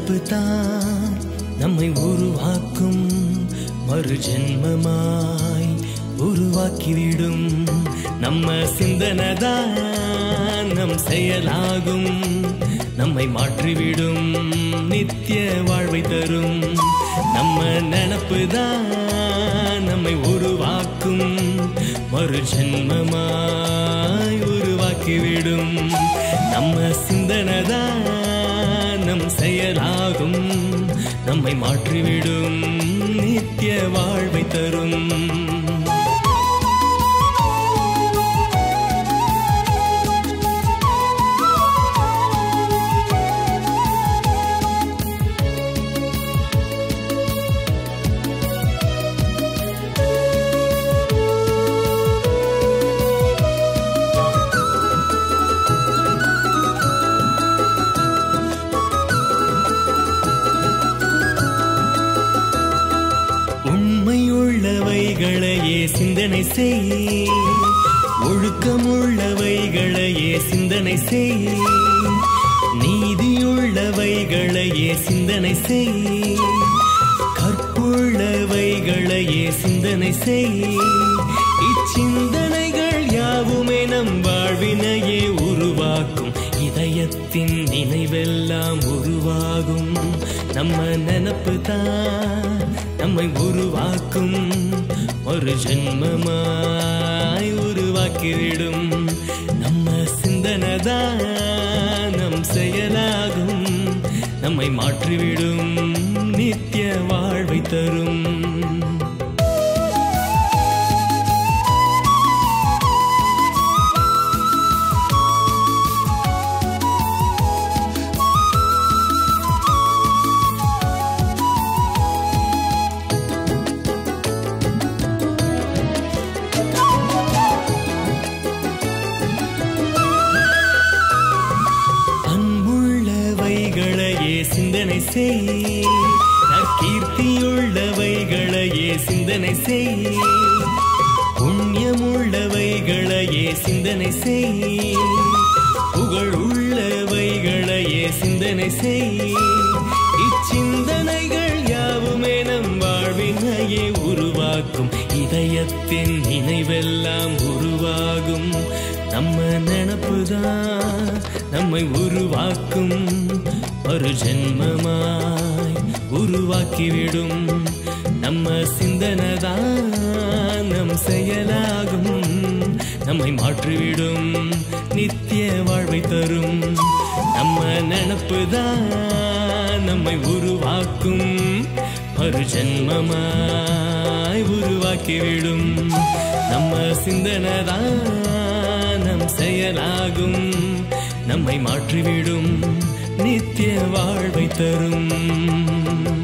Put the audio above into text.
நினப்பு தான் நம்மை உருவாக்கும் மறு ஜென்மமாய் உருவாக்கிவிடும் நம்ம சிந்தனை தான் நம் செயலாகும் நம்மை மாற்றிவிடும் நித்திய வாழ்வை தரும் நம்ம நினப்பு தான் நம்மை உருவாக்கும் மறு ஜென்மமாய் உருவாக்கிவிடும் நம்ம சிந்தனை தான் நம் செயலாகும் நம்மை மாற்றிவிடும் நித்திய வாழ்வை தரும் உண்மையுள்ளவைகளையே சிந்தனை செய் ஒழுக்கமுள்ளவைகளையே சிந்தனை செய் நீதியுள்ளவைகளையே சிந்தனை செய் கற்புள்ளவைகளையே சிந்தனை செய் இச்சிந்தனைகள் யாவுமே நம் வாழ்வினையே உருவாக்கும் இதயத்தின் நினைவெல்லாம் உருவாகும் நம்ம நினப்பு தான் நம்மை உருவாக்கும் ஒரு ஜென்மமாய் உருவாக்கிவிடும் நம்ம சிந்தனை தான் நம் செயலாகும் நம்மை மாற்றிவிடும் நித்திய வாழ்வை தரும் அன்புள்ளவைகளையே சிந்தனை செய் நற்கீர்த்தியுள்ளவைகளையே சிந்தனை செய் புண்ணியமுள்ளவைகளையே சிந்தனை செய் புகழுள்ளவைகளையே சிந்தனை செய் இச்சிந்தனைகள் யாவுமே நம் வாழ்வினையே உருவாக்கும் இதயத்தின் நினைவெல்லாம் உருவாகும் நம்ம நினப்புதான் நம்மை உருவாக்கும் ஒரு ஜென்மமாய் உருவாக்கிவிடும் நம்ம சிந்தனைதான் நம் செயலாகும் நம்மை மாற்றிவிடும் நித்திய வாழ்வை தரும் நம்ம நினப்புதான் நம்மை உருவாக்கும் ஒரு ஜென்மமாய் உருவாக்கிவிடும் நம்ம சிந்தனைதான் நம் செயலாகும் நம்மை மாற்றிவிடும் நித்திய வாழ்வை தரும்